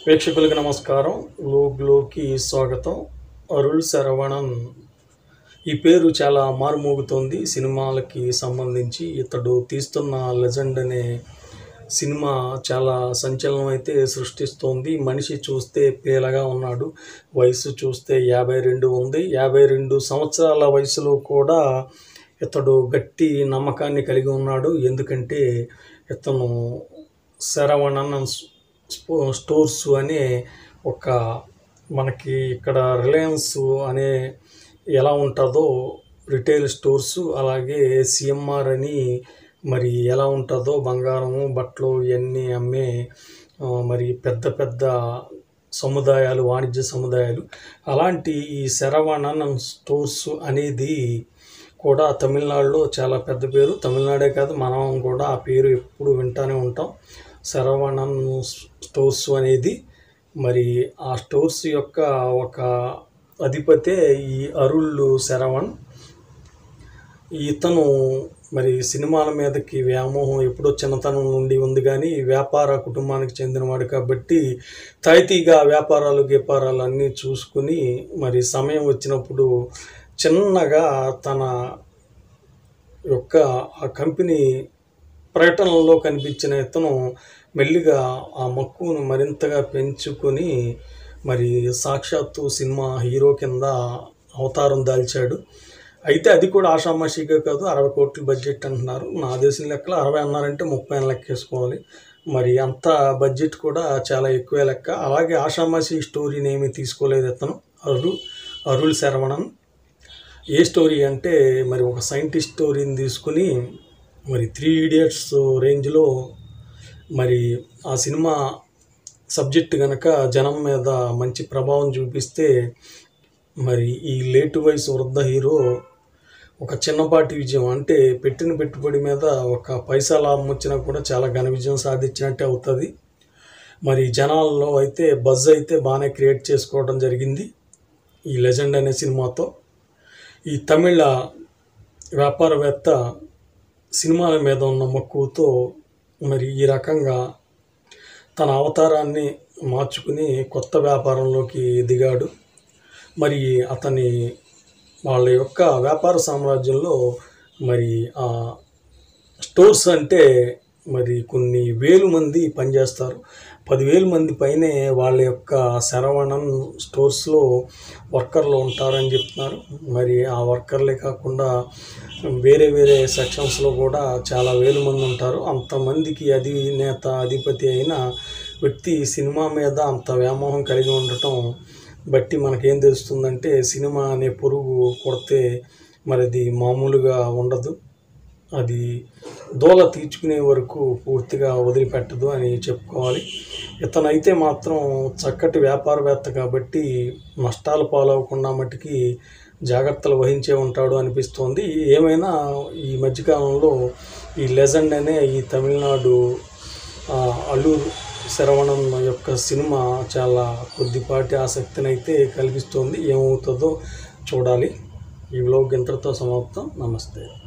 ప్రేక్షకులకు నమస్కారం లోగ్లోకి స్వాగతం అరుళ్ శరవణన్ ఈ పేరు చాలా మారుమోగుతోంది సినిమాలకి సంబంధించి ఇతడు తీస్తున్న లెజెండ్ అనే సినిమా చాలా సంచలనం అయితే సృష్టిస్తోంది మనిషి చూస్తే పేలగా ఉన్నాడు వయసు చూస్తే యాభై రెండు ఉంది యాభై రెండు సంవత్సరాల వయసులో కూడా ఇతడు గట్టి నమ్మకాన్ని కలిగి ఉన్నాడు ఎందుకంటే ఇతను శరవణన్ స్పో- స్టోర్స్ అనే ఒక మనకి ఇక్కడ రిలయన్స్ అనే ఎలా ఉంటుందో రిటైల్ స్టోర్స్ అలాగే సిఎంఆర్ అని మరి ఎలా ఉంటుందో బంగారము బట్టలు ఇవన్నీ అమ్మే ఆ, మరి పెద్ద పెద్ద సముదాయాలు వాణిజ్య సముదాయాలు అలాంటి ఈ శరవణన్ స్టోర్స్ అనేది కూడా తమిళనాడులో చాలా పెద్ద పేరు తమిళనాడే కాదు మనం కూడా ఆ పేరు ఎప్పుడు వింటానే ఉంటాం శరవణన్ స్టోర్స్ అనేది మరి ఆ స్టోర్స్ యొక్క ఒక అధిపతే ఈ అరుళ్ళు శరవణ్ ఇతను మరి సినిమాల మీదకి వ్యామోహం ఎప్పుడో చిన్నతనం నుండి ఉంది కానీ వ్యాపార కుటుంబానికి చెందినవాడు కాబట్టి తాయితీగా వ్యాపారాలు వ్యాపారాలు అన్నీ చూసుకుని మరి సమయం వచ్చినప్పుడు చిన్నగా తన యొక్క ఆ కంపెనీ ప్రకటనలో కనిపించిన ఇతను మెల్లిగా ఆ మక్కువను మరింతగా పెంచుకొని మరి సాక్షాత్తు సినిమా హీరో కింద అవతారం దాల్చాడు అయితే అది కూడా ఆషామాషిగా కాదు అరవై కోట్ల బడ్జెట్ అంటున్నారు నా దేశం లెక్కలో అరవై అన్నారంటే ముప్పై అని లెక్కేసుకోవాలి మరి అంత బడ్జెట్ కూడా చాలా ఎక్కువే లెక్క అలాగే ఆషామాషి స్టోరీని ఏమీ తీసుకోలేదు ఇతను అరు అరుళ్ శరవణన్ ఏ స్టోరీ అంటే మరి ఒక సైంటిస్ట్ స్టోరీని తీసుకుని మరి త్రీ ఇడియట్స్ రేంజ్లో మరి ఆ సినిమా సబ్జెక్ట్ కనుక జనం మీద మంచి ప్రభావం చూపిస్తే మరి ఈ లేటు వయసు వృద్ధ హీరో ఒక చిన్నపాటి విజయం అంటే పెట్టిన పెట్టుబడి మీద ఒక పైసా లాభం వచ్చినా కూడా చాలా ఘన విజయం సాధించినట్టే అవుతుంది మరి జనాల్లో అయితే బజ్ అయితే బాగానే క్రియేట్ చేసుకోవడం జరిగింది ఈ లెజెండ్ అనే సినిమాతో ఈ తమిళ వ్యాపారవేత్త సినిమాల మీద ఉన్న మక్కువతో మరి ఈ రకంగా తన అవతారాన్ని మార్చుకుని కొత్త వ్యాపారంలోకి దిగాడు మరి అతని వాళ్ళ యొక్క వ్యాపార సామ్రాజ్యంలో మరి ఆ స్టోర్స్ అంటే మరి కొన్ని వేలు మంది పనిచేస్తారు పదివేల మంది పైనే వాళ్ళ యొక్క శరవణన్ స్టోర్స్లో వర్కర్లు ఉంటారని చెప్తున్నారు మరి ఆ వర్కర్లే కాకుండా వేరే వేరే సెక్షన్స్లో కూడా చాలా వేల మంది ఉంటారు అంతమందికి అధినేత అధిపతి అయిన వ్యక్తి సినిమా మీద అంత వ్యామోహం కలిగి ఉండటం బట్టి మనకేం తెలుస్తుందంటే సినిమా అనే పురుగు కొడితే మరి అది మామూలుగా ఉండదు అది దోల తీర్చుకునే వరకు పూర్తిగా వదిలిపెట్టదు అని చెప్పుకోవాలి ఇతనైతే మాత్రం చక్కటి వ్యాపారవేత్త కాబట్టి నష్టాలు పాలవకుండా మట్టుకి జాగ్రత్తలు వహించే ఉంటాడు అనిపిస్తోంది ఏమైనా ఈ మధ్యకాలంలో ఈ లెజెండ్ అనే ఈ తమిళనాడు ఆ, అల్లూరు శరవణన్ యొక్క సినిమా చాలా కొద్దిపాటి ఆసక్తిని అయితే కలిగిస్తోంది ఏమవుతుందో చూడాలి ఈ వ్లోగ్ ఇంతటితో సమాప్తం నమస్తే